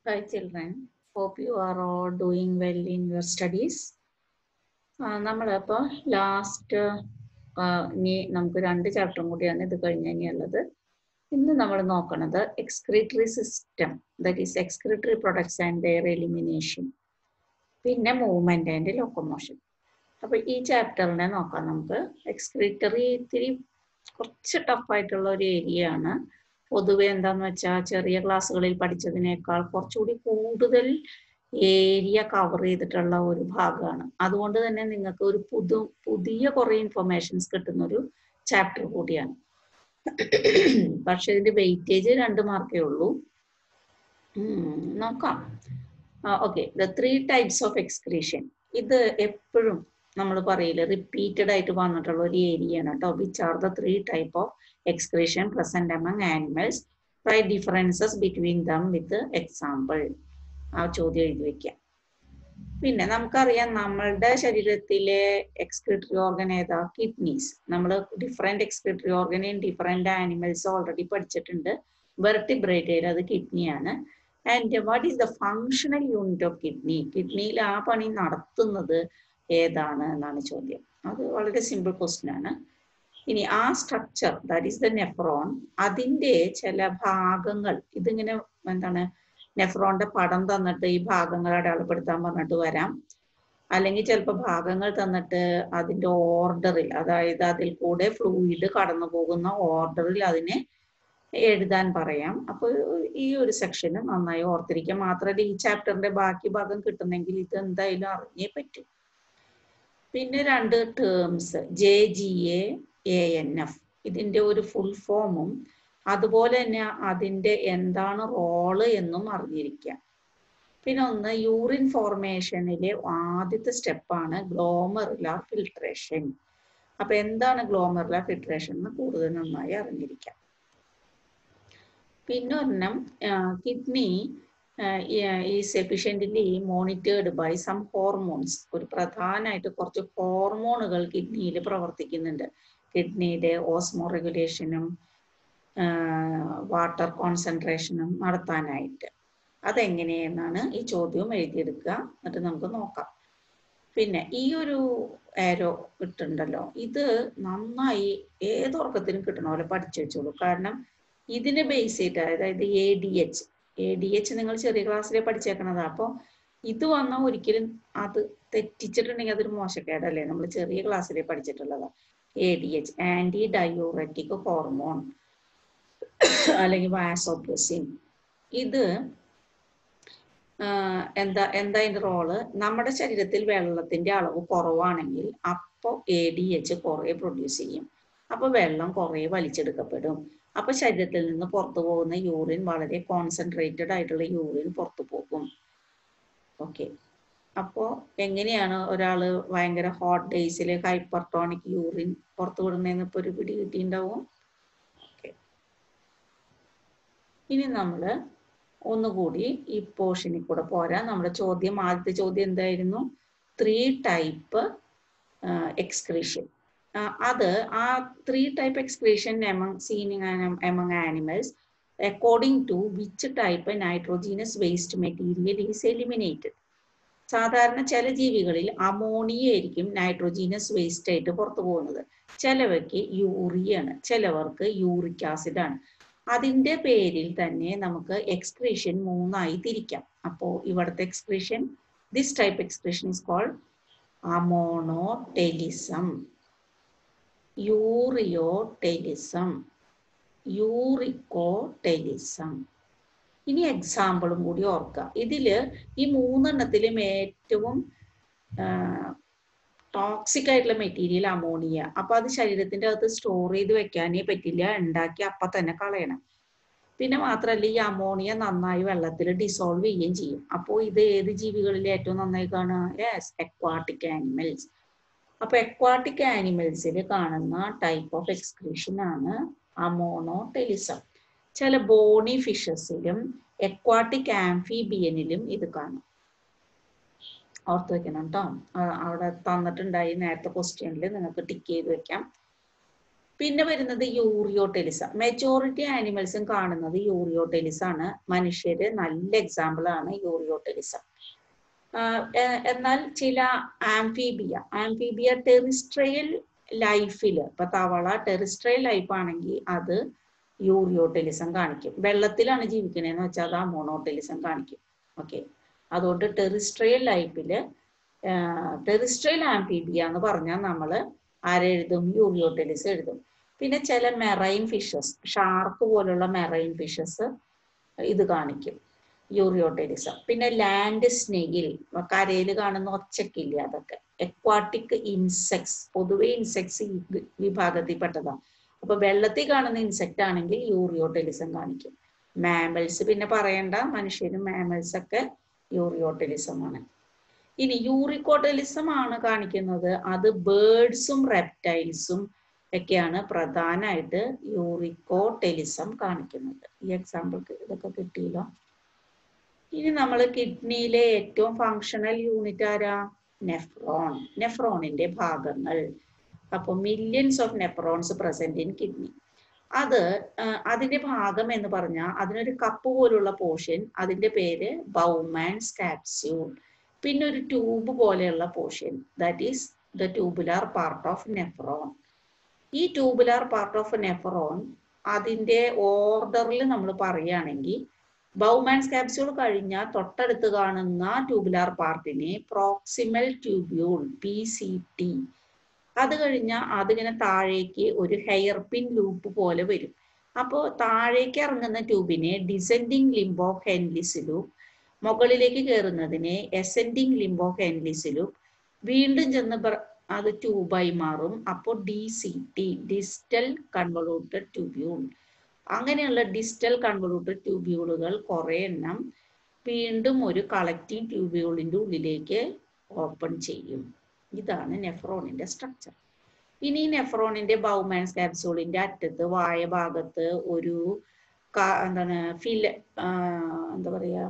Hi children, hope you are all doing well in your studies. നമ്മളിപ്പോൾ last ഇനി നമുക്ക് രണ്ട് ചാപ്റ്ററും കൂടിയാണ് ഇത് കഴിഞ്ഞ് ഇനിയുള്ളത് ഇന്ന് നമ്മൾ നോക്കുന്നത് excretory system that is excretory products and their elimination പിന്നെ മൂവ്മെന്റ് ആൻഡ് ലോക്കോമോഷൻ അപ്പൊ ഈ ചാപ്റ്ററിനെ നോക്കാം നമുക്ക് എക്സ്ക്രീറ്ററി ഇത്തിരി കുറച്ച് ടഫായിട്ടുള്ള ഒരു ഏരിയ ആണ് പൊതുവെ എന്താന്ന് വെച്ചാൽ ചെറിയ ക്ലാസ്സുകളിൽ പഠിച്ചതിനേക്കാൾ കുറച്ചുകൂടി കൂടുതൽ ഏരിയ കവർ ചെയ്തിട്ടുള്ള ഒരു ഭാഗമാണ് അതുകൊണ്ട് തന്നെ നിങ്ങൾക്ക് ഒരു പുതു പുതിയ കുറെ ഇൻഫർമേഷൻസ് കിട്ടുന്ന ഒരു ചാപ്റ്റർ കൂടിയാണ് പക്ഷെ ഇതിന്റെ വെയിറ്റേജ് രണ്ട് മാർക്കേ ഉള്ളൂ നോക്കാം okay the three types of excretion ഇത് എപ്പോഴും നമ്മൾ പറയില്ല റിപ്പീറ്റഡ് ആയിട്ട് വന്നിട്ടുള്ള ഒരു ഏരിയ ആണ് കേട്ടോ which are the three type of excretion present among animals try differences between them with example ആ ചോദ്യം എഴുതി വെക്കാം പിന്നെ നമുക്കറിയാം നമ്മളുടെ ശരീരത്തിലെ എക്സ്ക്രിട്ടറി ഓർഗൻ ഏതാ കിഡ്നീസ് നമ്മൾ different excretory organ in different animals already പഠിച്ചിട്ടുണ്ട് വെർട്ടിബ്രേറ്റയിൽ അത് കിഡ്നിയാണ് and what is the functional unit of kidney കിഡ്നിയിൽ ആ പണി നടത്തുന്നത് ഏതാണ് എന്നാണ് ചോദ്യം അത് വളരെ സിമ്പിൾ ക്വസ്റ്റ്യൻ ആണ് ഇനി ആ structure that is the nephron അതിന്റെ ചില ഭാഗങ്ങൾ ഇതിങ്ങനെ എന്താണ് നെഫ്രോണിന്റെ പടം തന്നിട്ട് ഈ ഭാഗങ്ങൾ അടയാളപ്പെടുത്താൻ പറഞ്ഞിട്ട് വരാം അല്ലെങ്കിൽ ചിലപ്പോൾ ഭാഗങ്ങൾ തന്നിട്ട് അതിന്റെ ഓർഡറിൽ അതായത് അതിൽ കൂടെ ഫ്ലൂയിഡ് കടന്നു പോകുന്ന ഓർഡറിൽ അതിനെ എഴുതാൻ പറയാം അപ്പോൾ ഈ ഒരു സെക്ഷന് നന്നായി ഓർത്തിരിക്കുക മാത്രമല്ല ഈ ചാപ്റ്ററിന്റെ ബാക്കി ഭാഗം കിട്ടുന്നെങ്കിൽ ഇത് എന്തായാലും അറിഞ്ഞേ പറ്റും പിന്നെ രണ്ട് terms J G A A N F ഇതിന്റെ ഒരു ഫുൾ ഫോമും അതുപോലെ തന്നെ അതിന്റെ എന്താണ് റോള് എന്നും അറിഞ്ഞിരിക്കുക പിന്നെ ഒന്ന് യൂറിൻ ഫോർമേഷനിലെ ആദ്യത്തെ സ്റ്റെപ്പാണ് ഗ്ലോമറുലാർ ഫിൽട്രേഷൻ അപ്പൊ എന്താണ് ഗ്ലോമറുലാർ ഫിൽട്രേഷൻ എന്ന് കൂടുതൽ നന്നായി അറിഞ്ഞിരിക്കാം പിന്നെ ഒരെണ്ണം kidney is efficiently monitored by some hormones ഒരു പ്രധാനമായിട്ട് കുറച്ച് ഹോർമോണുകൾ കിഡ്നിയിൽ പ്രവർത്തിക്കുന്നുണ്ട് കിഡ്നിയുടെ ഓസ്മോ റെഗുലേഷനും വാട്ടർ കോൺസെൻട്രേഷനും നടത്താനായിട്ട് അതെങ്ങനെയെന്നാണ് ഈ ചോദ്യവും എഴുതിയെടുക്കുക എന്നിട്ട് നമുക്ക് നോക്കാം പിന്നെ ഈ ഒരു ആരോ കിട്ടുന്നുണ്ടല്ലോ ഇത് നന്നായി ഏതുറക്കത്തിനും കിട്ടണ പോലെ പഠിച്ചു വെച്ചോളൂ കാരണം ഇതിനെ ബേസ് ചെയ്തിട്ട് അതായത് A D H A D H നിങ്ങൾ ചെറിയ ക്ലാസ്സിലെ പഠിച്ചേക്കണതാ അപ്പോൾ ഇത് വന്നാൽ ഒരിക്കലും അത് തെറ്റിച്ചിട്ടുണ്ടെങ്കിൽ അതൊരു മോശക്കേടല്ലേ നമ്മൾ ചെറിയ ക്ലാസ്സിലെ പഠിച്ചിട്ടുള്ളതാ A D H anti diuretic hormone അല്ലെങ്കിൽ വാസോപ്രസിൻ ഇത് എന്താ എന്താ അതിന്റെ റോള് നമ്മുടെ ശരീരത്തിൽ വെള്ളത്തിന്റെ അളവ് കുറവാണെങ്കിൽ അപ്പോൾ എ ഡി എച്ച് കുറെ പ്രൊഡ്യൂസ് ചെയ്യും അപ്പൊ വെള്ളം കുറെ വലിച്ചെടുക്കപ്പെടും അപ്പൊ ശരീരത്തിൽ നിന്ന് പുറത്തു പോകുന്ന യൂറിൻ വളരെ കോൺസെൻട്രേറ്റഡ് ആയിട്ടുള്ള യൂറിൻ പുറത്തു പോകും ഓക്കെ അപ്പോ എങ്ങനെയാണ് ഒരാള് ഭയങ്കര ഹോട്ട് ഡേയ്സിൽ ഹൈപ്പർട്ടോണിക് യൂറിൻ പുറത്തു വിടുന്നതെന്ന് ഇപ്പൊ ഒരു പിടി കിട്ടിയിട്ടുണ്ടാവും ഇനി നമ്മൾ ഒന്നുകൂടി ഈ പോർഷനിൽ കൂടെ പോരാ നമ്മുടെ ചോദ്യം ആദ്യത്തെ ചോദ്യം എന്തായിരുന്നു ത്രീ ടൈപ്പ് എക്സ്ക്രീഷൻ അത് ആ three type excretion among seeing among animals according to which type nitrogenous waste material is eliminated സാധാരണ ചില ജീവികളിൽ അമോണിയ ആയിരിക്കും നൈട്രോജീനസ് വേസ്റ്റ് ആയിട്ട് പുറത്തു പോകുന്നത് ചിലവയ്ക്ക് യൂറിയാണ് ചിലവർക്ക് യൂറിക് ആസിഡ് ആണ് അതിന്റെ പേരിൽ തന്നെ നമുക്ക് എക്സ്ക്രീഷൻ മൂന്നായി തിരിക്കാം അപ്പോ ഇവിടുത്തെ excretion this type excretion is called ammonotelism ureotelism uricotelism ഇനി എക്സാമ്പിളും കൂടി ഓർക്കുക ഇതില് ഈ മൂന്നെണ്ണത്തിലും ഏറ്റവും ടോക്സിക് ആയിട്ടുള്ള മെറ്റീരിയൽ അമോണിയ അപ്പൊ അത് ശരീരത്തിന്റെ അകത്ത് സ്റ്റോർ ചെയ്ത് വെക്കാനേ പറ്റില്ല ഉണ്ടാക്കി അപ്പൊ തന്നെ കളയണം പിന്നെ മാത്രമല്ല ഈ അമോണിയ നന്നായി വെള്ളത്തിൽ ഡിസോൾവ് ചെയ്യുകയും ചെയ്യും അപ്പോൾ ഇത് ഏത് ജീവികളിൽ ഏറ്റവും നന്നായി കാണുക യെസ് എക്വാട്ടിക് ആനിമൽസ് അപ്പൊ എക്വാട്ടിക് ആനിമൽസിൽ കാണുന്ന ടൈപ്പ് ഓഫ് എക്സ്ക്രീഷൻ ആണ് അമോണോടെലിസം ചില ബോണി ഫിഷസിലും എക്വാട്ടിക് ആംഫിബിയനിലും ഇത് കാണും ഓർത്ത് വെക്കണം കേട്ടോ അവിടെ തന്നിട്ടുണ്ടായി നേരത്തെ ക്വസ്റ്റ്യനിൽ നിങ്ങൾക്ക് ടിക്ക് ചെയ്ത് വെക്കാം പിന്നെ വരുന്നത് യൂറിയോടെലിസ മെജോറിറ്റി ആനിമൽസും കാണുന്നത് യൂറിയോടെലിസ ആണ് മനുഷ്യര് നല്ല എക്സാമ്പിൾ ആണ് യൂറിയോടെലിസ എന്നാൽ ചില ആംഫീബിയ ആംഫീബിയ ടെറിസ്ട്രയൽ ലൈഫില് ഇപ്പൊ തവള ടെറിസ്ട്രയൽ ലൈഫ് ആണെങ്കിൽ അത് യൂറിയോടെലിസം കാണിക്കും വെള്ളത്തിലാണ് ജീവിക്കണേന്ന് വെച്ചാൽ അത് അമോണോടെലിസം കാണിക്കും ഓക്കെ അതുകൊണ്ട് ടെറിസ്ട്രയൽ ലൈഫില് ടെറിസ്ട്രയൽ ആംഫീബിയ എന്ന് പറഞ്ഞാൽ നമ്മൾ ആരെഴുതും യൂറിയോടെലിസ് എഴുതും പിന്നെ ചില മെറൈൻ ഫിഷസ് ഷാർക്ക് പോലുള്ള മെറൈൻ ഫിഷസ് ഇത് കാണിക്കും യൂറിയോടെലിസം പിന്നെ ലാൻഡ് സ്നെയിൽ കരയിൽ കാണുന്ന ഒച്ചക്കില്ല അതൊക്കെ എക്വാട്ടിക് ഇൻസെക്ട്സ് പൊതുവെ ഇൻസെക്ട്സ് വിഭാഗത്തിൽപ്പെട്ടതാണ് അപ്പൊ വെള്ളത്തിൽ കാണുന്ന ഇൻസെക്ട് ആണെങ്കിൽ യൂറിയോടെലിസം കാണിക്കും മാമൽസ് പിന്നെ പറയണ്ട മനുഷ്യരും മാമൽസ് ഒക്കെ യൂറിയോടെലിസം ആണ് ഇനി യൂറിക്കോടെലിസം ആണ് കാണിക്കുന്നത് അത് ബേർഡ്സും റെപ്റ്റൈൽസും ഒക്കെയാണ് പ്രധാനമായിട്ട് യൂറിക്കോടെലിസം കാണിക്കുന്നത് ഈ എക്സാമ്പിൾക്ക് ഇതൊക്കെ കിട്ടിയല്ലോ ഇനി നമ്മൾ കിഡ്നിയിലെ ഏറ്റവും ഫങ്ഷണൽ യൂണിറ്റ് ആരാ നെഫ്രോൺ നെഫ്രോണിന്റെ ഭാഗങ്ങൾ അപ്പോൾ millions of nephrons present in kidney അത് അതിന്റെ ഭാഗം എന്ന് പറഞ്ഞാൽ അതിനൊരു കപ്പ് പോലുള്ള പോർഷൻ അതിന്റെ പേര് ബൗമാൻസ് കാപ്സ്യൂൾ പിന്നെ ഒരു ട്യൂബ് പോലെയുള്ള portion that is the tubular part of nephron ഈ ട്യൂബുലാർ പാർട്ട് ഓഫ് നെഫ്രോൺ അതിന്റെ ഓർഡറിൽ നമ്മൾ പറയുകയാണെങ്കിൽ ബൗമാൻസ് ക്യാപ്സ്യൂൾ കഴിഞ്ഞാൽ തൊട്ടടുത്ത് കാണുന്ന ട്യൂബുലാർ പാർട്ടിനെ proximal tubule P C T അത് കഴിഞ്ഞാൽ അതിങ്ങനെ താഴേക്ക് ഒരു ഹെയർ പിൻ ലൂപ്പ് പോലെ വരും അപ്പോൾ താഴേക്ക് ഇറങ്ങുന്ന ട്യൂബിനെ descending limb of Henle's loop മുകളിലേക്ക് കയറുന്നതിനെ ascending limb of Henle's loop വീണ്ടും ചെന്ന് അത് ട്യൂബായി മാറും അപ്പോൾ D C T distal convoluted tubule അങ്ങനെയുള്ള ഡിസ്റ്റൽ കൺവലൂട്ടഡ് ട്യൂബ്യൂളുകൾ കുറെ എണ്ണം വീണ്ടും ഒരു കളക്റ്റീവ് ട്യൂബ്യൂളിന്റെ ഉള്ളിലേക്ക് ഓപ്പൺ ചെയ്യും ഇതാണ് നെഫ്രോണിന്റെ സ്ട്രക്ചർ ഇനി നെഫ്രോണിന്റെ ബൗമാൻസ് കാപ്സൂളിന്റെ അറ്റത്ത് വായ ഭാഗത്ത് ഒരു എന്താണ് ഫിൽ എന്താ പറയാ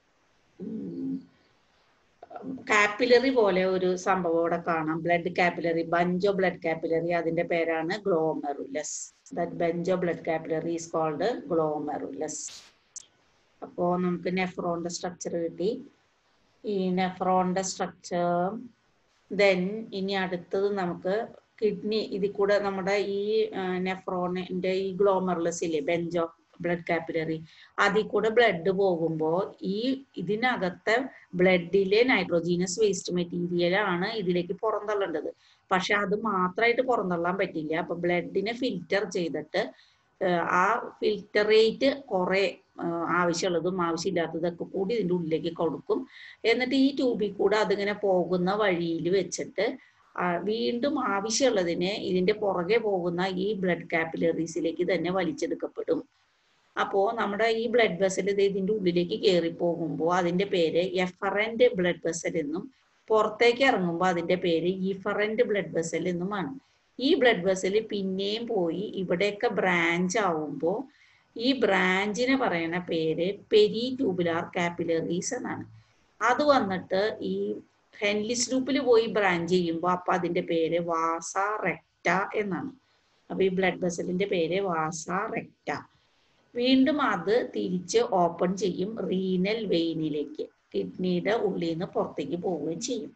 കാപ്പിലറി പോലെ ഒരു സംഭവം ഇവിടെ കാണാം blood capillary bunch blood capillary അതിന്റെ പേരാണ് glomerulus that bunch blood capillary is called glomerulus അപ്പോ നമുക്ക് നെഫ്രോണിന്റെ സ്ട്രക്ചർ കിട്ടി ഈ നെഫ്രോണിന്റെ സ്ട്രക്ചർ ദെൻ ഇനി അടുത്തത് നമുക്ക് കിഡ്നി ഇതിൽ കൂടെ നമ്മുടെ ഈ നെഫ്രോണിന്റെ ഈ ഗ്ലോമർലെസ് ഇല്ലേ ബെഞ്ചോ ബ്ലഡ് കാപ്പിലറി അതിൽ കൂടെ ബ്ലഡ് പോകുമ്പോൾ ഈ ഇതിനകത്തെ ബ്ലഡിലെ നൈട്രോജീനസ് വേസ്റ്റ് മെറ്റീരിയൽ ആണ് ഇതിലേക്ക് പുറന്തള്ളേണ്ടത് പക്ഷെ അത് മാത്രമായിട്ട് പുറന്തള്ളാൻ പറ്റില്ല അപ്പൊ ബ്ലഡിനെ ഫിൽറ്റർ ചെയ്തിട്ട് ആ ഫിൽറ്ററേറ്റ് കുറെ ആവശ്യമുള്ളതും ആവശ്യമില്ലാത്തതൊക്കെ കൂടി ഇതിൻ്റെ ഉള്ളിലേക്ക് കൊടുക്കും എന്നിട്ട് ഈ ട്യൂബിൽ കൂടെ അതിങ്ങനെ പോകുന്ന വഴിയിൽ വെച്ചിട്ട് വീണ്ടും ആവശ്യമുള്ളതിനെ ഇതിന്റെ പുറകെ പോകുന്ന ഈ ബ്ലഡ് കാപ്പിലറീസിലേക്ക് തന്നെ വലിച്ചെടുക്കപ്പെടും അപ്പോൾ നമ്മുടെ ഈ ബ്ലഡ് വെസൽ ഇത് ഇതിന്റെ ഉള്ളിലേക്ക് കയറി പോകുമ്പോൾ അതിന്റെ പേര് എഫറന്റ് ബ്ലഡ് വെസൽ എന്നും പുറത്തേക്ക് ഇറങ്ങുമ്പോൾ അതിന്റെ പേര് ഇഫറന്റ് ബ്ലഡ് വെസൽ എന്നുമാണ് ഈ ബ്ലഡ് വെസൽ പിന്നെയും പോയി ഇവിടെയൊക്കെ ബ്രാഞ്ച് ആവുമ്പോൾ ഈ ബ്രാഞ്ചിനെ പറയുന്ന പേര് പെരി ട്യൂബുലാർ കാപ്പിലറീസ് എന്നാണ് അത് വന്നിട്ട് ഈ ഹെൻലിസ് ലൂപ്പിൽ പോയി ബ്രാഞ്ച് ചെയ്യുമ്പോൾ അപ്പൊ അതിന്റെ പേര് വാസ റെക്റ്റ എന്നാണ് അപ്പൊ ഈ ബ്ലഡ് വെസലിന്റെ പേര് വാസ റെക്റ്റ വീണ്ടും അത് തിരിച്ച് ഓപ്പൺ ചെയ്യും റീനൽ വെയിനിലേക്ക് കിഡ്നിയുടെ ഉള്ളിൽ നിന്ന് പുറത്തേക്ക് പോവുകയും ചെയ്യും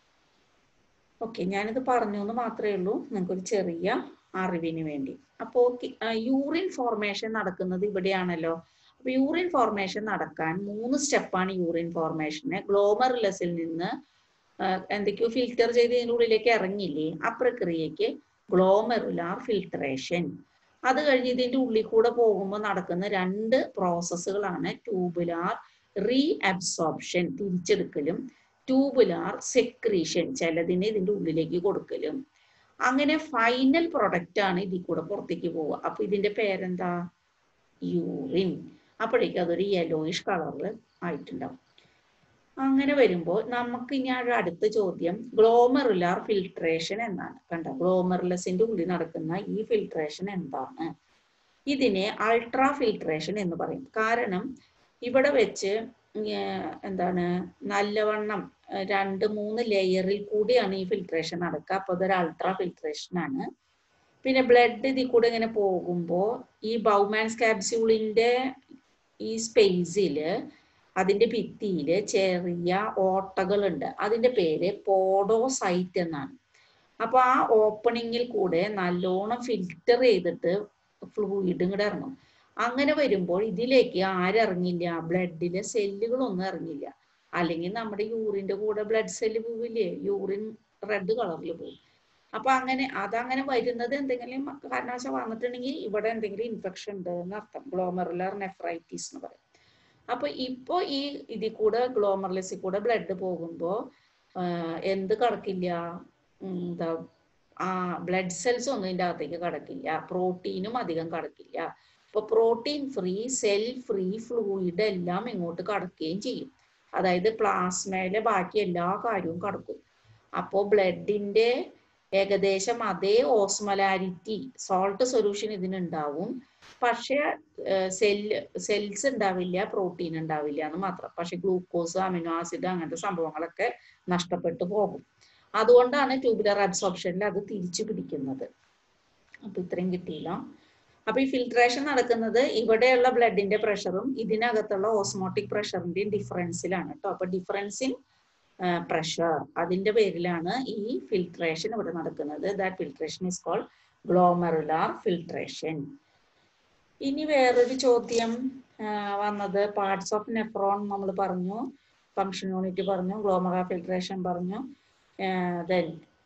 ഓക്കെ ഞാനിത് പറഞ്ഞു എന്ന് മാത്രമേ ഉള്ളൂ നിങ്ങൾക്കൊരു ചെറിയ അറിവിന് വേണ്ടി അപ്പോൾ യൂറിൻ ഫോർമേഷൻ നടക്കുന്നത് ഇവിടെയാണല്ലോ അപ്പൊ യൂറിൻ ഫോർമേഷൻ നടക്കാൻ മൂന്ന് സ്റ്റെപ്പാണ് യൂറിൻ ഫോർമേഷന് ഗ്ലോമറുലസിൽ നിന്ന് എന്തൊക്കെയോ ഫിൽറ്റർ ചെയ്ത് ഇതിൻ്റെ ഉള്ളിലേക്ക് ഇറങ്ങില്ലേ ആ പ്രക്രിയക്ക് ഗ്ലോമെറുലാർ ഫിൽട്രേഷൻ അത് കഴിഞ്ഞ് ഇതിന്റെ ഉള്ളിൽ കൂടെ പോകുമ്പോൾ നടക്കുന്ന രണ്ട് പ്രോസസ്സുകളാണ് ട്യൂബുലാർ റീ അബ്സോർപ്ഷൻ തിരിച്ചെടുക്കലും ട്യൂബുലാർ സെക്രീഷൻ ചിലതിനെ ഇതിന്റെ ഉള്ളിലേക്ക് കൊടുക്കലും അങ്ങനെ ഫൈനൽ പ്രൊഡക്റ്റ് ആണ് ഇതിൽ കൂടെ പുറത്തേക്ക് പോവുക അപ്പൊ ഇതിന്റെ പേരെന്താ യൂറിൻ അപ്പോഴേക്കും അതൊരു യെലോയിഷ് കളറിൽ ആയിട്ടുണ്ടാവും അങ്ങനെ വരുമ്പോൾ നമുക്ക് ഇനി അടുത്ത ചോദ്യം ഗ്ലോമറുലാർ ഫിൽട്രേഷൻ എന്നാണ് കണ്ട ഗ്ലോമറുലസിന്റെ ഉള്ളിൽ നടക്കുന്ന ഈ ഫിൽട്രേഷൻ എന്താണ് ഇതിനെ അൾട്രാ ഫിൽട്രേഷൻ എന്ന് പറയും കാരണം ഇവിടെ വെച്ച് എന്താണ് നല്ലവണ്ണം രണ്ട് മൂന്ന് ലെയറിൽ കൂടിയാണ് ഈ ഫിൽട്രേഷൻ നടക്കുക അപ്പൊ അതൊരു അൾട്രാ ഫിൽട്രേഷൻ ആണ് പിന്നെ ബ്ലഡ് ഇതിൽ കൂടെ ഇങ്ങനെ പോകുമ്പോൾ ഈ ബൗമാൻസ് ക്യാപ്സ്യൂളിന്റെ ഈ സ്പേസില് അതിന്റെ ഭിത്തിയില് ചെറിയ ഓട്ടകളുണ്ട് അതിന്റെ പേര് പോഡോസൈറ്റ് എന്നാണ് അപ്പൊ ആ ഓപ്പണിങ്ങിൽ കൂടെ നല്ലോണം ഫിൽറ്റർ ചെയ്തിട്ട് ഫ്ലൂയിഡ് ഇങ്ങോട്ട് ഇറങ്ങും അങ്ങനെ വരുമ്പോൾ ഇതിലേക്ക് ആരിറങ്ങില്ല ബ്ലഡിലെ സെല്ലുകളൊന്നും ഇറങ്ങില്ല അല്ലെങ്കിൽ നമ്മുടെ യൂറിന്റെ കൂടെ ബ്ലഡ് സെല്ല് പോവില്ലേ യൂറിൻ റെഡ് കളറിൽ പോകും അപ്പൊ അങ്ങനെ അതങ്ങനെ വരുന്നത് എന്തെങ്കിലും കാരണവശാൽ വന്നിട്ടുണ്ടെങ്കിൽ ഇവിടെ എന്തെങ്കിലും ഇൻഫെക്ഷൻ ഉണ്ട് എന്ന് അർത്ഥം ഗ്ലോമറുലർ നെഫ്രൈറ്റിസ് എന്ന് പറയും അപ്പൊ ഇപ്പൊ ഈ ഇതിൽ കൂടെ ഗ്ലോമർലെസിൽ കൂടെ ബ്ലഡ് പോകുമ്പോ എന്ത് കടക്കില്ല എന്താ ആ ബ്ലഡ് സെൽസ് ഒന്നും ഇതിന്റെ അകത്തേക്ക് കടക്കില്ല പ്രോട്ടീനും അധികം കടക്കില്ല അപ്പൊ protein free cell free fluid എല്ലാം ഇങ്ങോട്ട് കടക്കുകയും ചെയ്യും അതായത് പ്ലാസ്മയിലെ ബാക്കി എല്ലാ കാര്യവും കടക്കും അപ്പോൾ ബ്ലഡിന്റെ ഏകദേശം അതേ ഓസ്മലാരിറ്റി സോൾട്ട് സൊല്യൂഷൻ ഇതിനുണ്ടാവും പക്ഷെ സെല്ല് സെൽസ് ഉണ്ടാവില്ല പ്രോട്ടീൻ ഉണ്ടാവില്ല എന്ന് മാത്രം പക്ഷെ ഗ്ലൂക്കോസ് അമിനോ ആസിഡ് അങ്ങനത്തെ സംഭവങ്ങളൊക്കെ നഷ്ടപ്പെട്ടു പോകും അതുകൊണ്ടാണ് ട്യൂബുലർ അബ്സോർപ്ഷനിൽ അത് തിരിച്ചു പിടിക്കുന്നത് അപ്പൊ ഇത്രയും കിട്ടിയില്ല അപ്പൊ ഈ ഫിൽട്രേഷൻ നടക്കുന്നത് ഇവിടെയുള്ള ബ്ലഡിന്റെ പ്രഷറും ഇതിനകത്തുള്ള ഓസ്മോട്ടിക് പ്രഷറിന്റെയും ഡിഫറൻസിലാണ് കേട്ടോ അപ്പൊ ഡിഫറൻസ് ഇൻ പ്രഷർ അതിന്റെ പേരിലാണ് ഈ ഫിൽട്രേഷൻ ഇവിടെ നടക്കുന്നത് that filtration is called glomerular filtration ഇനി വേറൊരു ചോദ്യം വന്നത് പാർട്സ് ഓഫ് നെഫ്രോൺ നമ്മൾ പറഞ്ഞു ഫങ്ഷൻ യൂണിറ്റ് പറഞ്ഞു ഗ്ലോമറുലാർ ഫിൽട്രേഷൻ പറഞ്ഞു ദെൻ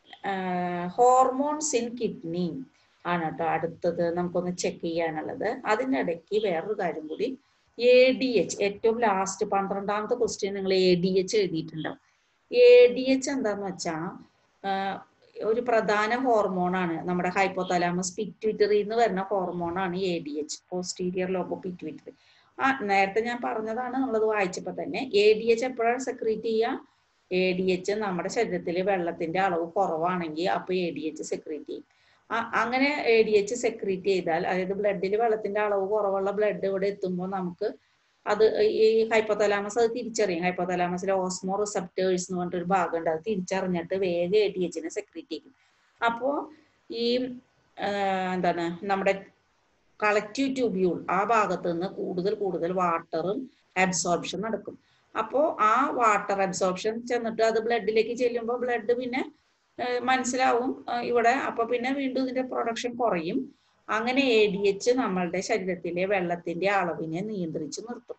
ഹോർമോൺസ് ഇൻ കിഡ്നി ആണ് കേട്ടോ അടുത്തത് നമുക്കൊന്ന് ചെക്ക് ചെയ്യാനുള്ളത് അതിനിടയ്ക്ക് വേറൊരു കാര്യം കൂടി എ ഡി എച്ച് ഏറ്റവും ലാസ്റ്റ് പന്ത്രണ്ടാമത്തെ ക്വസ്റ്റ്യൻ നിങ്ങൾ എ ഡി എച്ച് എഴുതിയിട്ടുണ്ടാവും എ ഡി എച്ച് എന്താന്ന് വെച്ചാൽ ഒരു പ്രധാന ഹോർമോണാണ് നമ്മുടെ ഹൈപ്പോതലാമസ് പിറ്റ്വിറ്ററി എന്ന് വരുന്ന ഹോർമോണാണ് A D H posterior lobe pituitary ആ നേരത്തെ ഞാൻ പറഞ്ഞതാണ് നമ്മളത് വായിച്ചപ്പോൾ തന്നെ എ ഡി എച്ച് എപ്പോഴാണ് സെക്രീറ്റ് ചെയ്യുക എ ഡി എച്ച് നമ്മുടെ ശരീരത്തിൽ വെള്ളത്തിന്റെ അളവ് കുറവാണെങ്കിൽ അപ്പോൾ എ ഡി എച്ച് സെക്രീറ്റ് ചെയ്യും അങ്ങനെ എ ഡി എച്ച് സെക്രീറ്റ് ചെയ്താൽ അതായത് ബ്ലഡിൽ വെള്ളത്തിന്റെ അളവ് കുറവുള്ള ബ്ലഡ് ഇവിടെ എത്തുമ്പോൾ നമുക്ക് അത് ഈ ഹൈപ്പോതലാമസ് അത് തിരിച്ചറിയും ഹൈപ്പോതലാമസിലെ ഓസ്മോ റിസപ്റ്റേഴ്സ് എന്ന് പറഞ്ഞിട്ട് ഒരു ഭാഗമുണ്ട് അത് തിരിച്ചറിഞ്ഞിട്ട് വേഗം എ ഡി എച്ചിനെ സെക്രീറ്റ് ചെയ്യും അപ്പോൾ ഈ എന്താണ് നമ്മുടെ കളക്റ്റീവ് ട്യൂബ്യൂൾ ആ ഭാഗത്ത് നിന്ന് കൂടുതൽ കൂടുതൽ വാട്ടറും അബ്സോർപ്ഷൻ നടക്കും അപ്പോൾ ആ വാട്ടർ അബ്സോർപ്ഷൻ ചെന്നിട്ട് അത് ബ്ലഡിലേക്ക് ചെല്ലുമ്പോൾ ബ്ലഡ് പിന്നെ മനസ്സിലാവും ഇവിടെ അപ്പൊ പിന്നെ വീണ്ടും ഇതിന്റെ പ്രൊഡക്ഷൻ കുറയും അങ്ങനെ എ ഡി എച്ച് നമ്മളുടെ ശരീരത്തിലെ വെള്ളത്തിന്റെ അളവിനെ നിയന്ത്രിച്ച് നിർത്തും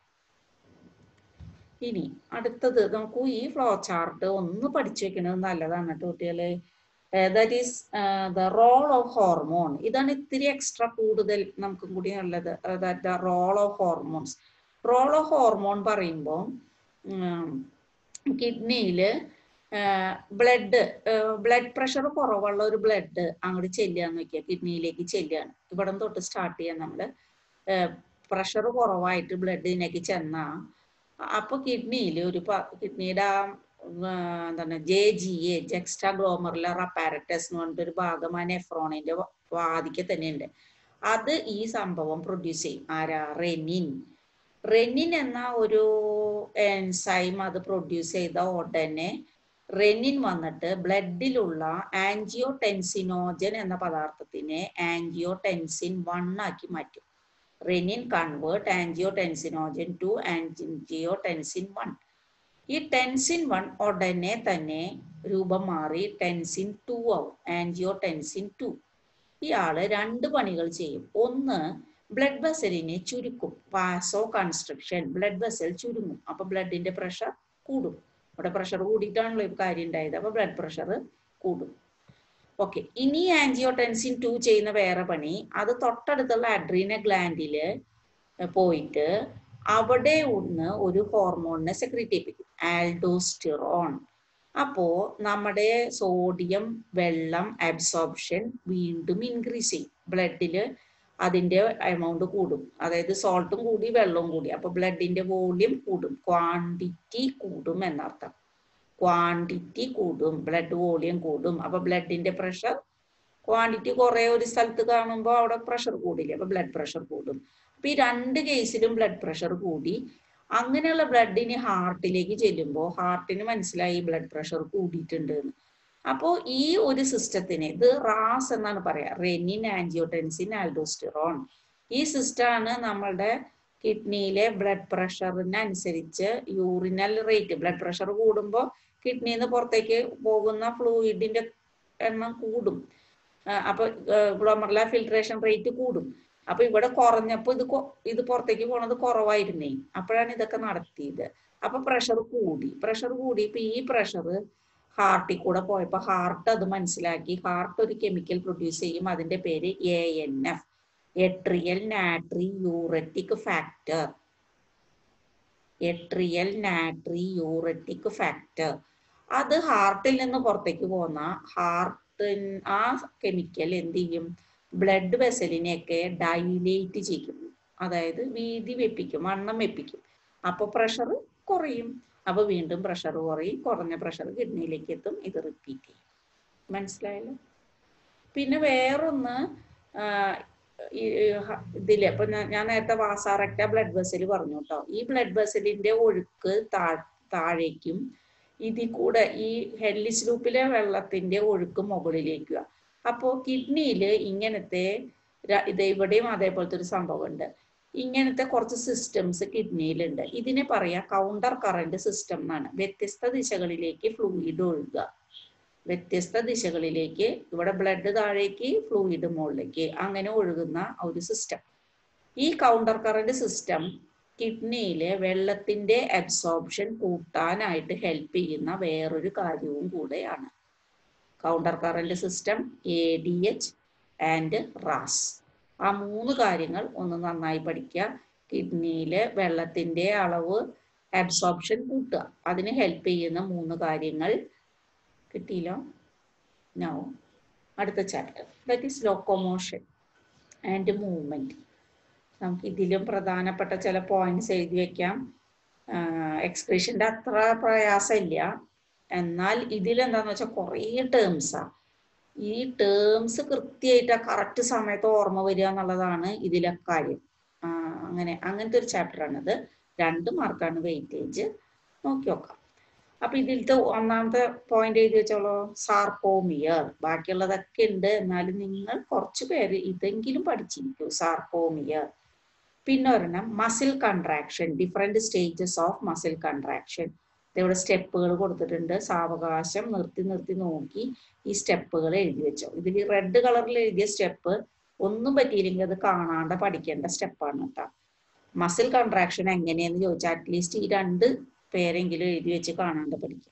ഇനി അടുത്തത് നമുക്ക് ഈ ഫ്ലോ ചാർട്ട് ഒന്ന് പഠിച്ചു വെക്കുന്നത് നല്ലതാണ് കേട്ടോ കുട്ടികള് that is the role of hormone ഇതാണ് ഇത്തിരി എക്സ്ട്രാ കൂടുതൽ നമുക്കും കൂടി ഉള്ളത് the role of hormones role of hormone പറയുമ്പോൾ കിഡ്നിയില് ബ്ലഡ് ബ്ലഡ് പ്രഷർ കുറവുള്ള ഒരു ബ്ലഡ് അങ്ങോട്ട് ചെല്ലുകയെന്ന് വെക്കുക കിഡ്നിയിലേക്ക് ചെല്ലുകയാണ് ഇവിടെ തൊട്ട് സ്റ്റാർട്ട് ചെയ്യാൻ നമ്മള് പ്രഷർ കുറവായിട്ട് ബ്ലഡ് ഇതിലേക്ക് ചെന്നാ അപ്പൊ കിഡ്നിയിൽ ഒരു കിഡ്നിയുടെ എന്താണ് J G A juxtaglomerular apparatus എന്ന് പറഞ്ഞിട്ട് ഒരു ഭാഗം ആ നെഫ്രോണിന്റെ വാതിക്ക് തന്നെയുണ്ട് അത് ഈ സംഭവം പ്രൊഡ്യൂസ് ചെയ്യും ആരാ റെനിൻ റെനിൻ എന്ന ഒരു എൻസൈം അത് പ്രൊഡ്യൂസ് ചെയ്ത ഉടനെ റെനിൻ വന്നിട്ട് ബ്ലഡിലുള്ള ആൻജിയോ ടെൻസിനോജൻ എന്ന പദാർത്ഥത്തിനെ ആൻജിയോ ടെൻസിൻ വൺ ആക്കി മാറ്റും renin convert angiotensinogen to angiotensin one ഈ ടെൻസിൻ വൺ ഉടനെ തന്നെ രൂപം മാറി ടെൻസിൻ ടു ആവും ആൻജിയോ ടെൻസിൻ ടു ഇയാള് രണ്ട് പണികൾ ചെയ്യും ഒന്ന് ബ്ലഡ് വെസലിനെ ചുരുക്കും വാസോ കൺസ്ട്രക്ഷൻ ബ്ലഡ് വെസൽ ചുരുങ്ങും അപ്പൊ ബ്ലഡിന്റെ പ്രഷർ കൂടും ഇവിടെ പ്രഷർ കൂടിയിട്ടാണല്ലോ ഇപ്പൊ കാര്യം ഉണ്ടായത് അപ്പൊ ബ്ലഡ് പ്രഷർ കൂടും ഓക്കെ ഇനി ആൻജിയോടെൻസിൻ ടു ചെയ്യുന്ന വേറെ പണി അത് തൊട്ടടുത്തുള്ള അഡ്രീന ഗ്ലാൻഡില് പോയിട്ട് അവിടെ ഒന്ന് ഒരു ഹോർമോണിനെ സെക്രീറ്റ് ചെയ്യിപ്പിക്കും ആൽഡോസ്റ്റിറോൺ അപ്പോ നമ്മുടെ സോഡിയം വെള്ളം അബ്സോർപ്ഷൻ വീണ്ടും ഇൻക്രീസ് ചെയ്യും ബ്ലഡില് അതിന്റെ എമൗണ്ട് കൂടും അതായത് സോൾട്ടും കൂടി വെള്ളവും കൂടി അപ്പൊ ബ്ലഡിന്റെ വോള്യൂം കൂടും ക്വാണ്ടിറ്റി കൂടും എന്നർത്ഥം ക്വാണ്ടിറ്റി കൂടും ബ്ലഡ് വോളിയം കൂടും അപ്പൊ ബ്ലഡിന്റെ പ്രഷർ ക്വാണ്ടിറ്റി കുറെ ഒരു സ്ഥലത്ത് കാണുമ്പോൾ അവിടെ പ്രഷർ കൂടില്ല അപ്പൊ ബ്ലഡ് പ്രഷർ കൂടും അപ്പൊ ഈ രണ്ട് കേസിലും ബ്ലഡ് പ്രഷർ കൂടി അങ്ങനെയുള്ള ബ്ലഡ് ഇനി ഹാർട്ടിലേക്ക് ചെല്ലുമ്പോൾ ഹാർട്ടിന് മനസ്സിലായി ബ്ലഡ് പ്രഷർ കൂടിയിട്ടുണ്ട് എന്ന് അപ്പോൾ ഈ ഒരു സിസ്റ്റത്തിന് ഇത് റാസ് എന്നാണ് പറയാ റെനിൻ ആൻജിയോടെൻസിൻ ആൽഡോസ്റ്റിറോൺ ഈ സിസ്റ്റമാണ് നമ്മളുടെ കിഡ്നിയിലെ ബ്ലഡ് പ്രഷറിനനുസരിച്ച് യൂറിനൽ റേറ്റ് ബ്ലഡ് പ്രഷർ കൂടുമ്പോൾ കിഡ്നിയിൽ നിന്ന് പുറത്തേക്ക് പോകുന്ന ഫ്ലൂയിഡിന്റെ എണ്ണം കൂടും അപ്പൊ ഗ്ലോമർല ഫിൽട്രേഷൻ റേറ്റ് കൂടും അപ്പൊ ഇവിടെ കുറഞ്ഞപ്പോ ഇത് ഇത് പുറത്തേക്ക് പോണത് കുറവായിരുന്നേ അപ്പോഴാണ് ഇതൊക്കെ നടത്തിയത് അപ്പൊ പ്രഷർ കൂടി പ്രഷർ കൂടി ഇപ്പൊ ഈ പ്രഷർ ഹാർട്ടിൽ കൂടെ പോയപ്പോ ഹാർട്ട് അത് മനസ്സിലാക്കി ഹാർട്ട് ഒരു കെമിക്കൽ പ്രൊഡ്യൂസ് ചെയ്യും അതിന്റെ പേര് A N F atrial natriuretic factor atrial natriuretic factor അത് ഹാർട്ടിൽ നിന്ന് പുറത്തേക്ക് പോന്ന ഹാർട്ട് ആ കെമിക്കൽ എന്ത് ചെയ്യും ബ്ലഡ് വെസലിനെയൊക്കെ ഡൈലേറ്റ് ചെയ്യും അതായത് വീതി വെപ്പിക്കും വണ്ണം വെപ്പിക്കും അപ്പൊ പ്രഷർ കുറയും അപ്പൊ വീണ്ടും പ്രഷർ കുറയും കുറഞ്ഞ പ്രഷർ കിഡ്നിയിലേക്ക് എത്തും ഇത് റിപ്പീറ്റ് ചെയ്യും മനസ്സിലായല്ലോ പിന്നെ വേറൊന്ന് ഇതില് ഇപ്പൊ ഞാൻ നേരത്തെ വാസാറക്റ്റ ബ്ലഡ് വെസൽ പറഞ്ഞു കേട്ടോ ഈ ബ്ലഡ് വെസലിന്റെ ഒഴുക്ക് താ താഴേക്കും ഇതിൽ കൂടെ ഈ ഹെല്ലിസ് ലൂപ്പിലെ വെള്ളത്തിന്റെ ഒഴുക്ക് മുകളിലേക്കുക അപ്പോ കിഡ്നിയിൽ ഇങ്ങനത്തെ ഇത് ഇവിടെയും അതേപോലത്തെ ഒരു സംഭവമുണ്ട് ഇങ്ങനത്തെ കുറച്ച് സിസ്റ്റംസ് കിഡ്നിയിലുണ്ട് ഇതിനെ പറയാ കൗണ്ടർ കറന്റ് സിസ്റ്റം എന്നാണ് വ്യത്യസ്ത ദിശകളിലേക്ക് ഫ്ലൂയിഡ് ഒഴുകുക വ്യത്യസ്ത ദിശകളിലേക്ക് ഇവിടെ ബ്ലഡ് താഴേക്ക് ഫ്ലൂയിഡ് മുകളിലേക്ക് അങ്ങനെ ഒഴുകുന്ന ഒരു സിസ്റ്റം ഈ കൗണ്ടർ കറന്റ് സിസ്റ്റം കിഡ്നിയിലെ വെള്ളത്തിന്റെ അബ്സോർപ്ഷൻ കൂട്ടാനായിട്ട് ഹെൽപ്പ് ചെയ്യുന്ന വേറൊരു കാര്യവും കൂടെയാണ് counter current system A D H and RAS ആ മൂന്ന് കാര്യങ്ങൾ ഒന്ന് നന്നായി പഠിക്കുക കിഡ്നിയിലെ വെള്ളത്തിന്റെ അളവ് അബ്സോർപ്ഷൻ കൂട്ടുക അതിന് ഹെൽപ്പ് ചെയ്യുന്ന മൂന്ന് കാര്യങ്ങൾ കിട്ടിയില്ലോ നോ അടുത്ത chapter that is locomotion and movement നമുക്ക് ഇതിലും പ്രധാനപ്പെട്ട ചില പോയിന്റ്സ് എഴുതി വെക്കാം എക്സ്പ്രഷന്റെ അത്ര പ്രയാസമില്ല എന്നാൽ ഇതിലെന്താന്ന് വെച്ചാൽ കുറേ ടേംസാ ഈ ടേംസ് കൃത്യമായിട്ട് കറക്റ്റ് സമയത്ത് ഓർമ്മ വരിക എന്നുള്ളതാണ് ഇതിലെ കാര്യം അങ്ങനെ അങ്ങനത്തെ ഒരു ചാപ്റ്റർ ആണിത് രണ്ട് മാർക്കാണ് വെയിറ്റേജ് നോക്കി നോക്കാം അപ്പൊ ഇതിലത്തെ ഒന്നാമത്തെ പോയിന്റ് എഴുതി വെച്ചോളൂ സാർക്കോമിയർ ബാക്കിയുള്ളതൊക്കെ ഉണ്ട് എന്നാലും നിങ്ങൾ കുറച്ച് പേര് ഇതെങ്കിലും പഠിച്ചിരിക്കൂ സാർക്കോമിയർ പിന്നെ ഒരെണ്ണം muscle contraction different stages of muscle contraction ഇവിടെ സ്റ്റെപ്പുകൾ കൊടുത്തിട്ടുണ്ട് സാവകാശം നിർത്തി നിർത്തി നോക്കി ഈ സ്റ്റെപ്പുകൾ എഴുതി വെച്ചോ ഇതിൽ റെഡ് കളറിൽ എഴുതിയ സ്റ്റെപ്പ് ഒന്നും പറ്റിയില്ലെങ്കിൽ അത് കാണാണ്ട് പഠിക്കേണ്ട സ്റ്റെപ്പാണ് കേട്ടോ മസിൽ കൺട്രാക്ഷൻ എങ്ങനെയെന്ന് ചോദിച്ചാൽ അറ്റ്ലീസ്റ്റ് ഈ രണ്ട് പേരെങ്കിലും എഴുതി വെച്ച് കാണാണ്ട് പഠിക്കാം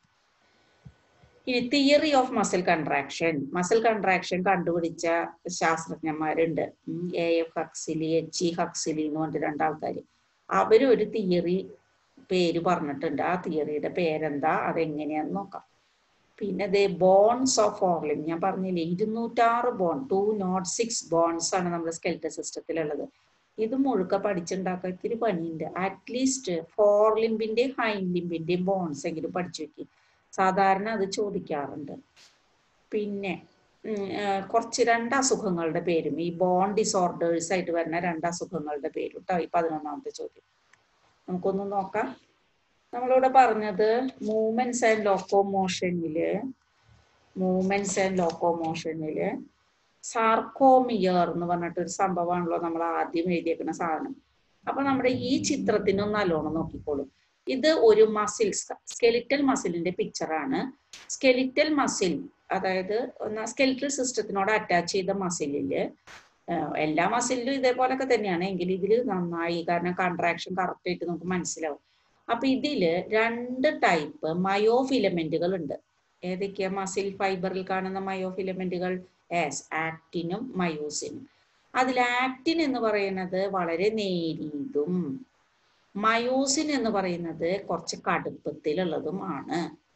ഇനി theory of muscle contraction muscle contraction കണ്ടുപിടിച്ച ശാസ്ത്രജ്ഞന്മാരുണ്ട് A F Huxley H E Huxley എന്ന് പറഞ്ഞിട്ട് രണ്ടാൾക്കാർ അവര് ഒരു തിയറി പേര് പറഞ്ഞിട്ടുണ്ട് ആ തിയറിയുടെ പേരെന്താ അതെങ്ങനെയാന്ന് നോക്കാം പിന്നെ ദേ ബോൺസ് ഓഫ് ഓർലിം ഞാൻ പറഞ്ഞില്ലേ ഇരുന്നൂറ്റാറ് bone two nought six bones ആണ് നമ്മുടെ സ്കെൽറ്റൽ സിസ്റ്റത്തിലുള്ളത് ഇത് മുഴുക്ക പഠിച്ചുണ്ടാക്കാൻ ഇത്തിരി പണിയുണ്ട് അറ്റ്ലീസ്റ്റ് ഫോർ ലിംബിന്റെയും ഹൈൻ ലിംബിന്റെയും ബോൺസ് എങ്കിലും പഠിച്ചു വെക്കും സാധാരണ അത് ചോദിക്കാറുണ്ട് പിന്നെ കുറച്ച് രണ്ട് അസുഖങ്ങളുടെ പേരും ഈ ബോൺ ഡിസോർഡേഴ്സ് ആയിട്ട് വരുന്ന രണ്ട് അസുഖങ്ങളുടെ പേരും കേട്ടോ ഈ പതിനൊന്നാമത്തെ ചോദ്യം നമുക്കൊന്ന് നോക്കാം നമ്മളിവിടെ പറഞ്ഞത് മൂവ്മെന്റ്സ് ആൻഡ് ലോക്കോമോഷനില് മൂവ്മെന്റ്സ് ആൻഡ് ലോക്കോമോഷനില് സാർക്കോമിയർ എന്ന് പറഞ്ഞിട്ട് ഒരു സംഭവമാണല്ലോ നമ്മൾ ആദ്യം എഴുതിയേക്കുന്ന സാധനം അപ്പൊ നമ്മുടെ ഈ ചിത്രത്തിനൊന്ന് നല്ലോണം നോക്കിക്കോളൂ ഇത് ഒരു മസിൽ സ്കെലിറ്റൽ മസിലിന്റെ പിക്ചറാണ് സ്കെലിറ്റൽ മസിൽ അതായത് സ്കെലിറ്റൽ സിസ്റ്റത്തിനോട് അറ്റാച്ച് ചെയ്ത മസിലില് എല്ലാ മസിലിലും ഇതേപോലൊക്കെ തന്നെയാണ് എങ്കിൽ ഇതിൽ നന്നായി കാരണം കൺട്രാക്ഷൻ കറക്റ്റ് ആയിട്ട് നമുക്ക് മനസ്സിലാവും അപ്പൊ ഇതില് രണ്ട് ടൈപ്പ് മയോ ഫിലമെന്റുകൾ ഉണ്ട് ഏതൊക്കെയാ മസിൽ ഫൈബറിൽ കാണുന്ന മയോ ഫിലമെന്റുകൾ എസ് ആക്ടിനും മയോസിനും അതിൽ ആക്ടിൻ എന്ന് പറയുന്നത് വളരെ നേരിയതും മയോസിൻ എന്ന് പറയുന്നത് കുറച്ച് കടുപ്പത്തിലുള്ളതും ആണ്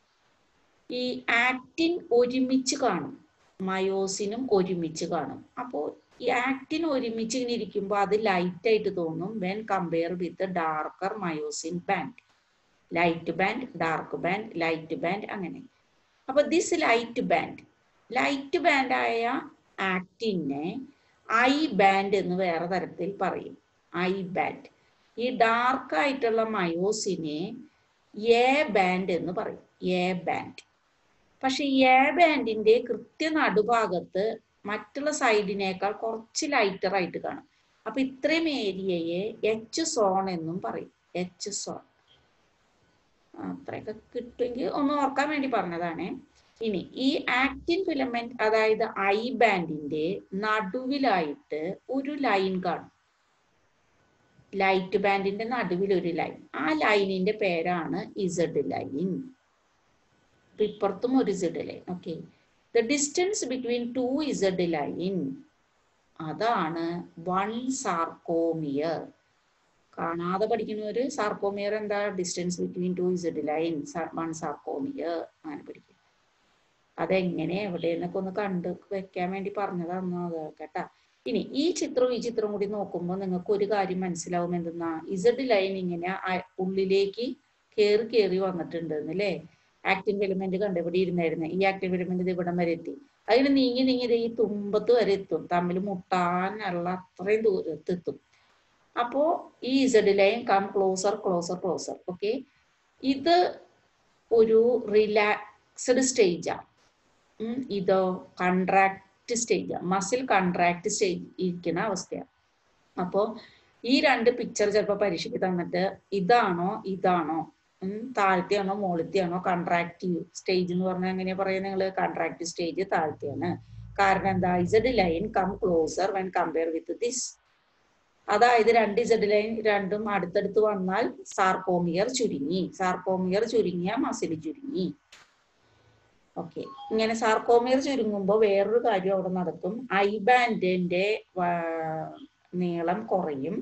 ഈ ആക്ടിൻ ഒരുമിച്ച് കാണും മയോസിനും ഒരുമിച്ച് കാണും അപ്പോൾ ഈ ആക്ടിൻ ഒരുമിച്ച് ഇങ്ങനെ ഇരിക്കുമ്പോൾ അത് ലൈറ്റ് ആയിട്ട് തോന്നും when compare with darker myosin band light band dark band light band അങ്ങനെ അപ്പൊ ദിസ് ലൈറ്റ് ബാൻഡ് ലൈറ്റ് ബാൻഡായ ആക്ടിനെ ഐ ബാൻഡ് എന്ന് വേറെ തരത്തിൽ പറയും ഐ ബാൻഡ് ഈ ഡാർക്ക് ആയിട്ടുള്ള മയോസിനെ എ ബാൻഡ് എന്ന് പറയും എ ബാൻഡ് പക്ഷെ ഈ എ ബാൻഡിന്റെ കൃത്യ നടുഭാഗത്ത് മറ്റുള്ള സൈഡിനേക്കാൾ കുറച്ച് ലൈറ്റർ ആയിട്ട് കാണും അപ്പൊ ഇത്രയും ഏരിയയെ എച്ച് സോൺ എന്നും പറയും എച്ച് സോൺ അത്രയൊക്കെ കിട്ടുമെങ്കിൽ ഒന്ന് ഓർക്കാൻ വേണ്ടി പറഞ്ഞതാണ് ഇനി ഈ ആക്റ്റിൻ ഫിലമെന്റ് അതായത് ഐ ബാൻഡിന്റെ നടുവിലായിട്ട് ഒരു ലൈൻ കാണും ലൈറ്റ് ബാൻഡിന്റെ നടുവിൽ ഒരു ലൈൻ ആ ലൈനിന്റെ പേരാണ് ഇസഡ് ലൈൻ ഇപ്പുറത്തും ഒരു Z line okay the distance between two Z line അതാണ് വൺ സാർക്കോമിയർ കാണാതെ പഠിക്കുന്നവര് സാർക്കോമിയർ എന്താ distance between two Z line one sarcomere അങ്ങനെ പഠിക്കും അതെങ്ങനെ എവിടെയെന്നൊക്കെ ഒന്ന് കണ്ട് വെക്കാൻ വേണ്ടി പറഞ്ഞതാണ് അത് കേട്ടാ ഇനി ഈ ചിത്രവും ഈ ചിത്രവും കൂടി നോക്കുമ്പോൾ നിങ്ങൾക്ക് ഒരു കാര്യം മനസ്സിലാവും എന്തെന്നാ ഇസഡ് ലൈൻ ഇങ്ങനെ ഉള്ളിലേക്ക് കയറി കയറി വന്നിട്ടുണ്ട് അല്ലേ ആക്റ്റീവ് എലിമെന്റ് കണ്ട് ഇവിടെ ഇരുന്നായിരുന്നു ഈ ആക്റ്റീവ് എലിമെന്റ് ഇത് ഇവിടം വരെ എത്തി അതിന് നീങ്ങി നീങ്ങി ഈ തുമ്പത്ത് വരെ എത്തും തമ്മിൽ മുട്ടാനുള്ള അത്രയും ദൂരത്ത് എത്തും അപ്പോ ഈ Z line come closer closer closer okay ഇത് ഒരു റിലാക്സ്ഡ് സ്റ്റേജാണ് ഇതോ contract stage muscle contract stage ഇരിക്കുന്ന അവസ്ഥയാണ് അപ്പോ ഈ രണ്ട് പിക്ചർ ചിലപ്പോൾ പരീക്ഷയ്ക്ക് തന്നിട്ട് ഇതാണോ ഇതാണോ താഴ്ത്തിയാണോ മുകളിലത്തെയാണോ കൺട്രാക്റ്റീവ് സ്റ്റേജ് എന്ന് പറഞ്ഞാൽ എങ്ങനെയാ പറയുന്നത് നിങ്ങൾ കൺട്രാക്റ്റീവ് സ്റ്റേജ് താഴ്ത്തിയാണ് കാരണം എന്താ Z line come closer when compare with this അതായത് രണ്ട് ഇസഡ് ലൈൻ രണ്ടും അടുത്തടുത്ത് വന്നാൽ സാർക്കോമിയർ ചുരുങ്ങി സാർക്കോമിയർ ചുരുങ്ങിയ മസിൽ ചുരുങ്ങി ഓക്കെ ഇങ്ങനെ സാർക്കോമിയർ ചുരുങ്ങുമ്പോൾ വേറൊരു കാര്യം അവിടെ നടക്കും ഐ ബാൻഡിന്റെ നീളം കുറയും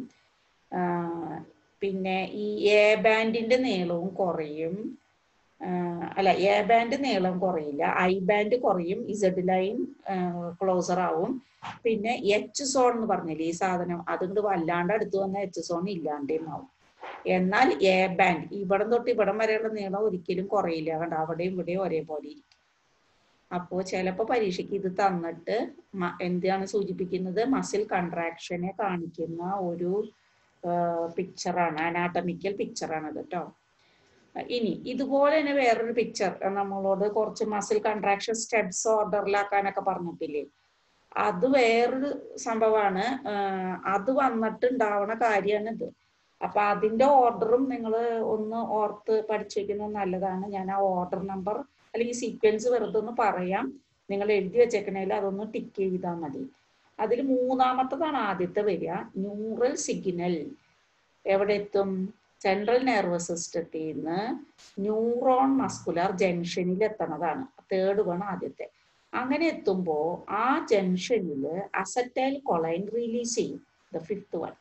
പിന്നെ ഈ എ ബാൻഡിന്റെ നീളവും കുറയും അല്ല എ ബാൻഡ് നീളം കുറയില്ല ഐ ബാൻഡ് കുറയും ഇസഡ് ലൈൻ ക്ലോസർ ആവും പിന്നെ എച്ച് സോൺ എന്ന് പറഞ്ഞില്ലേ ഈ സാധനം അതുകൊണ്ട് വല്ലാണ്ട് അടുത്ത് വന്ന എച്ച് സോൺ ഇല്ലാണ്ടേയും ആവും എന്നാൽ എ ബാൻഡ് ഇവിടം തൊട്ട് ഇവിടം വരെയുള്ള നീളം ഒരിക്കലും കുറയില്ല കണ്ട അവിടെയും ഇവിടെയും ഒരേപോലെ ഇരിക്കും അപ്പോൾ ചിലപ്പോൾ പരീക്ഷയ്ക്ക് ഇത് തന്നിട്ട് എന്താണ് സൂചിപ്പിക്കുന്നത് മസിൽ കൺട്രാക്ഷനെ കാണിക്കുന്ന ഒരു പിക്ചറാണ് അനാട്ടമിക്കൽ പിക്ചറാണ് ഇത് കേട്ടോ ഇനി ഇതുപോലെ തന്നെ വേറൊരു പിക്ചർ നമ്മളോട് കുറച്ച് മസിൽ കൺട്രാക്ഷൻ സ്റ്റെപ്സ് ഓർഡറിലാക്കാനൊക്കെ പറഞ്ഞിട്ടില്ലേ അത് വേറൊരു സംഭവമാണ് അത് വന്നിട്ട് ഉണ്ടാവണ കാര്യമാണ് ഇത് അപ്പൊ അതിന്റെ ഓർഡറും നിങ്ങൾ ഒന്ന് ഓർത്ത് പഠിച്ചു വെക്കുന്നത് നല്ലതാണ് ഞാൻ ആ ഓർഡർ നമ്പർ അല്ലെങ്കിൽ സീക്വൻസ് വെറുതെ ഒന്ന് പറയാം നിങ്ങൾ എഴുതി വെച്ചേക്കണേൽ അതൊന്ന് ടിക്ക് ചെയ്താൽ മതി അതിൽ മൂന്നാമത്തതാണ് ആദ്യത്തെ വരിക ന്യൂറൽ സിഗ്നൽ എവിടെ എത്തും സെൻട്രൽ നെർവസ് സിസ്റ്റത്തിൽ നിന്ന് ന്യൂറോൺ മസ്കുലർ ജംഗ്ഷനിൽ എത്തണതാണ് തേർഡ് വൺ ആദ്യത്തെ അങ്ങനെ എത്തുമ്പോൾ ആ ജംഗ്ഷനിൽ അസറ്റൈൽ കൊളൈൻ റിലീസ് ചെയ്യും the fifth one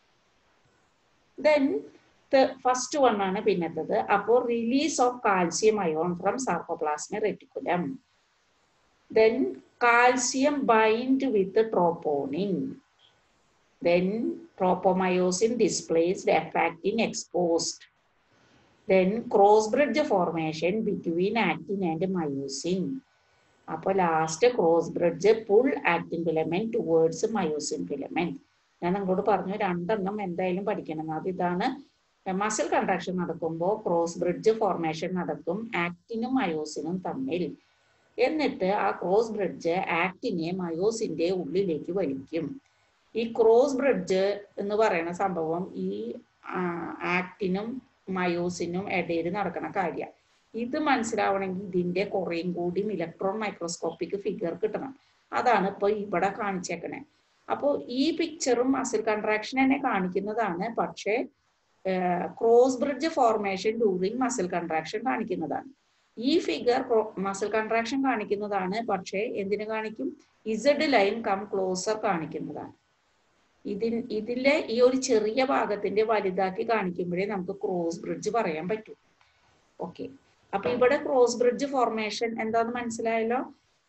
then first one ആണ് പിന്നത്തത് അപ്പോൾ release of calcium ion from sarcoplasmic reticulum then calcium bind with troponin then tropomyosin displaced affecting exposed then cross bridge formation between actin and myosin അപ്പോൾ last cross bridge pull actin filament towards myosin filament ഞാൻ നിങ്ങളോട് പറഞ്ഞു രണ്ടെണ്ണം എന്തായാലും പഠിക്കണം അത് ഇതാണ് muscle contraction നടക്കുമ്പോൾ ക്രോസ് ബ്രിഡ്ജ് ഫോർമേഷൻ നടക്കും ആക്ടിനും മയോസിനും തമ്മിൽ എന്നിട്ട് ആ ക്രോസ് ബ്രിഡ്ജ് ആക്ടിനെ മയോസിന്റെ ഉള്ളിലേക്ക് വലിക്കും ഈ ക്രോസ് ബ്രിഡ്ജ് എന്ന് പറയുന്ന സംഭവം ഈ ആക്ടിനും മയോസിനും ഇടയിൽ നടക്കുന്ന കാര്യമാണ് ഇത് മനസ്സിലാവണമെങ്കിൽ ഇതിന്റെ കുറേയും കൂടിയും ഇലക്ട്രോൺ മൈക്രോസ്കോപ്പിക് ഫിഗർ കിട്ടണം അതാണ് ഇപ്പോൾ ഇവിടെ കാണിച്ചേക്കണേ അപ്പോൾ ഈ പിക്ചറും മസിൽ കൺട്രാക്ഷൻ തന്നെ കാണിക്കുന്നതാണ് പക്ഷേ cross bridge formation during muscle contraction കാണിക്കുന്നതാണ് ഈ ഫിഗർ മസിൽ കൺട്രാക്ഷൻ കാണിക്കുന്നതാണ് പക്ഷേ എന്തിനു കാണിക്കും ഇസഡ് ലൈൻ കം ക്ലോസർ കാണിക്കുന്നതാണ് ഇതിൽ ഇതിലെ ഈ ഒരു ചെറിയ ഭാഗത്തിന്റെ വലുതാക്കി കാണിക്കുമ്പോഴേ നമുക്ക് ക്രോസ് ബ്രിഡ്ജ് പറയാൻ പറ്റൂ ഓക്കെ അപ്പൊ ഇവിടെ ക്രോസ് ബ്രിഡ്ജ് ഫോർമേഷൻ എന്താന്ന് മനസ്സിലായല്ലോ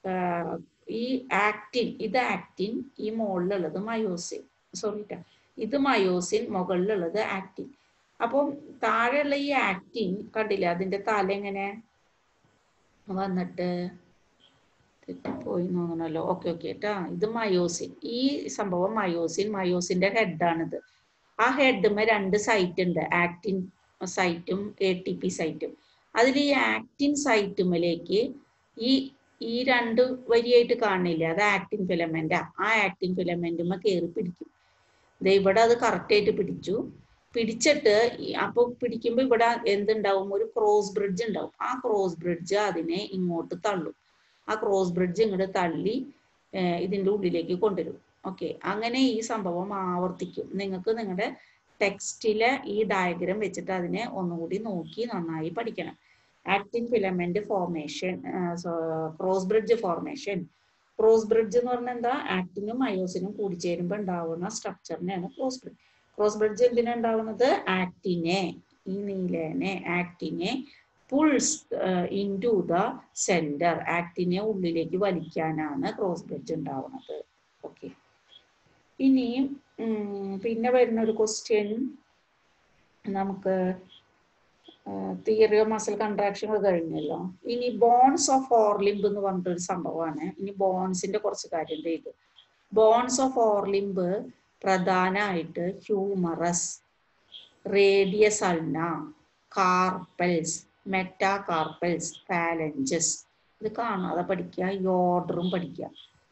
ഈ ആക്റ്റിൻ ഇത് ആക്റ്റിൻ ഈ മുകളിലുള്ളത് മയോസിൻ സോറി ഇത് മയോസിൻ മുകളിലുള്ളത് ആക്റ്റിൻ അപ്പം താഴെയുള്ള ഈ ആക്റ്റിൻ കണ്ടില്ല അതിന്റെ തല എങ്ങനെ വന്നിട്ട് തെറ്റിപ്പോയി തോന്നണല്ലോ ഓക്കെ ഓക്കെ കേട്ടാ ഇത് മയോസിൻ ഈ സംഭവം മയോസിൻ മയോസിന്റെ ഹെഡാണിത് ആ ഹെഡുമേ രണ്ട് സൈറ്റ് ഉണ്ട് ആക്റ്റിൻ സൈറ്റും എ ടി പി സൈറ്റും അതിൽ ഈ ആക്റ്റിൻ സൈറ്റുമിലേക്ക് ഈ ഈ രണ്ട് വരിയായിട്ട് കാണില്ല അത് ആക്ടിൻ ഫിലമെന്റാ ആ ആക്ടിൻ ഫിലമെന്റുമ്മ കയറി പിടിക്കും ദേ ഇവിടെ അത് കറക്റ്റ് ആയിട്ട് പിടിച്ചു പിടിച്ചിട്ട് ഈ- അപ്പൊ പിടിക്കുമ്പോ ഇവിടെ എന്തുണ്ടാവും ഒരു ക്രോസ് ബ്രിഡ്ജ് ഉണ്ടാവും ആ ക്രോസ് ബ്രിഡ്ജ് അതിനെ ഇങ്ങോട്ട് തള്ളും ആ ക്രോസ് ബ്രിഡ്ജ് ഇങ്ങോട്ട് തള്ളി ഏർ ഇതിന്റെ ഉള്ളിലേക്ക് കൊണ്ടുവരും ഓക്കെ അങ്ങനെ ഈ സംഭവം ആവർത്തിക്കും നിങ്ങൾക്ക് നിങ്ങളുടെ ടെക്സ്റ്റിലെ ഈ ഡയഗ്രം വെച്ചിട്ട് അതിനെ ഒന്നുകൂടി നോക്കി നന്നായി പഠിക്കണം actin filament formation cross bridge formation cross bridge എന്ന് പറഞ്ഞാൽ എന്താ ആക്ടിനും മയോസിനും കൂടിച്ചേരുമ്പോൾ ഉണ്ടാവുന്ന സ്ട്രക്ചറിനെയാണ് ക്രോസ് ബ്രിഡ്ജ് ക്രോസ് ബ്രിഡ്ജ് എന്തിനാ ഉണ്ടാവുന്നത് ആക്ടിനെ ഈ നീലേനെ ആക്ടിനെ pulls into the center ആക്ടിനെ ഉള്ളിലേക്ക് വലിക്കാനാണ് ക്രോസ് ബ്രിഡ്ജ് ഉണ്ടാവുന്നത് ഓക്കെ ഇനി ഉം, പിന്നെ വരുന്ന ഒരു ക്വസ്റ്റ്യൻ നമുക്ക് തിയറി ഓഫ് മസിൽ കൺട്രാക്ഷൻ കഴിഞ്ഞല്ലോ ഇനി ബോൺസ് ഓഫ് ഓർലിംബ് എന്ന് പറഞ്ഞിട്ടൊരു സംഭവമാണ് ഇനി ബോൺസിന്റെ കുറച്ച് കാര്യം ചെയ്തു ബോൺസ് ഓഫ് ഓർലിംബ് പ്രധാനമായിട്ട് humerus radius ulna carpals metacarpals phalanges ഇത് കാണാതെ പഠിക്കുക ഈ ഓർഡറും പഠിക്കുക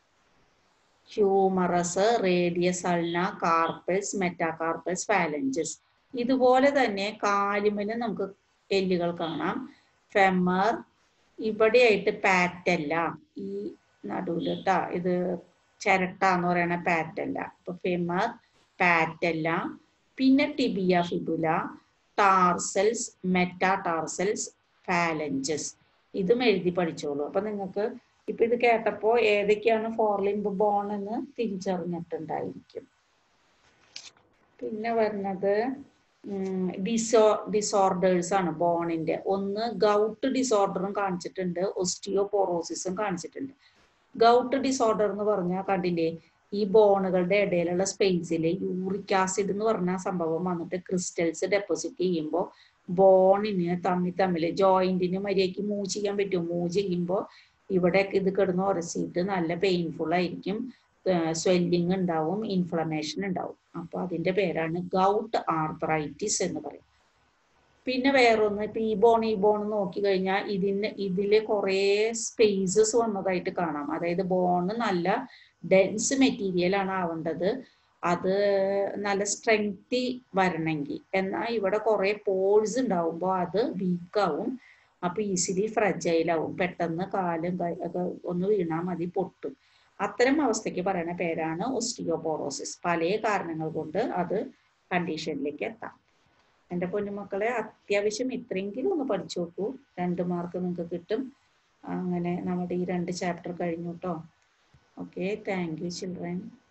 humerus radius ulna carpals metacarpals phalanges ഇതുപോലെ തന്നെ കാലുമല് നമുക്ക് എല്ലുകൾ കാണാം ഫെമർ ഇവിടെയായിട്ട് പാറ്റല്ല ഈ നടുവിൽ ട്ടാ ഇത് ചിരട്ട എന്ന് പറയുന്ന പാറ്റല്ല അപ്പൊ ഫെമർ പാറ്റല്ല പിന്നെ tibia fibula tarsals metatarsals phalanges ഇതും എഴുതി പഠിച്ചോളൂ അപ്പൊ നിങ്ങൾക്ക് ഇപ്പൊ ഇത് കേട്ടപ്പോ ഏതൊക്കെയാണ് ഫോർലിംബ് ബോൺ എന്ന് തിരിച്ചറിഞ്ഞിട്ടുണ്ടായിരിക്കും പിന്നെ വരുന്നത് ഡിസോ ഡിസോർഡേഴ്സ് ആണ് ബോണിന്റെ ഒന്ന് ഗൗട്ട് ഡിസോർഡറും കാണിച്ചിട്ടുണ്ട് ഒസ്റ്റിയോപോറോസിസും കാണിച്ചിട്ടുണ്ട് ഗൗട്ട് ഡിസോർഡർ എന്ന് പറഞ്ഞാൽ കണ്ടില്ലേ ഈ ബോണുകളുടെ ഇടയിലുള്ള സ്പേസിൽ യൂറിക് ആസിഡ് എന്ന് പറഞ്ഞ സംഭവം വന്നിട്ട് ക്രിസ്റ്റൽസ് ഡെപ്പോസിറ്റ് ചെയ്യുമ്പോൾ ബോണിന് തമ്മിൽ തമ്മിൽ ജോയിന്റിന് മര്യാദയ്ക്ക് മൂവ് ചെയ്യാൻ പറ്റും മൂവ് ചെയ്യുമ്പോൾ ഇവിടെ ഇത് കിടന്ന് ഉരസിയിട്ട് നല്ല പെയിൻഫുൾ ആയിരിക്കും സ്വെല്ലിങ് ഉണ്ടാവും ഇൻഫ്ലമേഷൻ ഉണ്ടാവും അപ്പൊ അതിന്റെ പേരാണ് ഗൗട്ട് ആർത്രൈറ്റിസ് എന്ന് പറയും പിന്നെ വേറൊന്ന് ഇപ്പൊ ഈ ബോൺ ഈ ബോൺ നോക്കി കഴിഞ്ഞാൽ ഇതിന് ഇതില് കുറേ സ്പേസസ് വന്നതായിട്ട് കാണാം അതായത് ബോൺ നല്ല ഡെൻസ് മെറ്റീരിയൽ ആണ് ആവേണ്ടത് അത് നല്ല സ്ട്രെങ്തി വരണമെങ്കിൽ എന്നാൽ ഇവിടെ കുറെ പോൾസ് ഉണ്ടാവുമ്പോൾ അത് വീക്കാവും അപ്പൊ ഈസിലി ഫ്രജൈൽ ആവും പെട്ടെന്ന് കാലും കൈ ഒക്കെ ഒന്ന് വീണാൽ മതി പൊട്ടും അത്തരം അവസ്ഥയ്ക്ക് പറയുന്ന പേരാണ് ഒസ്റ്റിയോപോറോസിസ് പല കാരണങ്ങൾ കൊണ്ട് അത് കണ്ടീഷനിലേക്ക് എത്താം എൻ്റെ പൊന്നുമക്കളെ അത്യാവശ്യം ഇത്രയെങ്കിലും ഒന്ന് പഠിച്ചു നോക്കൂ രണ്ട് മാർക്ക് നിങ്ങൾക്ക് കിട്ടും അങ്ങനെ നമ്മുടെ ഈ രണ്ട് ചാപ്റ്റർ കഴിഞ്ഞു കേട്ടോ ഓക്കെ താങ്ക് യു ചിൽഡ്രൻ